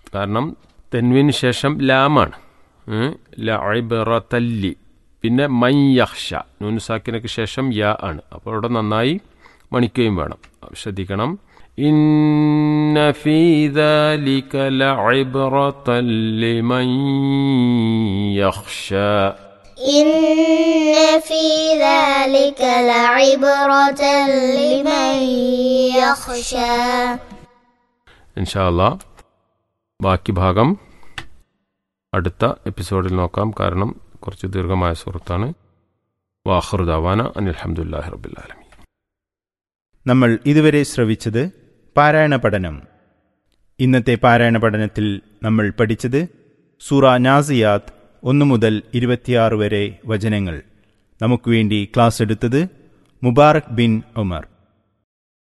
കാരണം തെൻവിന് ശേഷം ലാമാണ് ഉം. ലഇബ്റതല്ലി പിന്നെ മൻ യഹ്ഷ നൂന് സാക്കിനക്ക് ശേഷം യാ ആണ് അപ്പോൾ അവിടെ നന്നായി മണിക്കുകയും വേണം ശ്രദ്ധിക്കണം ഇന്ന ഫീ ذلك لعبرة لمن يخشى إن في ذلك لعبرة لمن يخشى ഇൻഷാല്ല ബാക്കി ഭാഗം അടുത്ത എപ്പിസോഡിൽ നോക്കാം കാരണം കുറച്ച് ദീർഘമായ സുഹൃത്താണ് വാഹൃദാവാന അനിൽഹമുല്ലാഹി റബുല്ലാലമി നമ്മൾ ഇതുവരെ ശ്രവിച്ചത് പാരായണ പഠനം ഇന്നത്തെ പാരായണ പഠനത്തിൽ നമ്മൾ പഠിച്ചത് സൂറ നാസിയാത്ത് ഒന്നു മുതൽ ഇരുപത്തിയാറ് വരെ വചനങ്ങൾ നമുക്ക് വേണ്ടി ക്ലാസ് എടുത്തത് മുബാറക് ബിൻ ഉമർ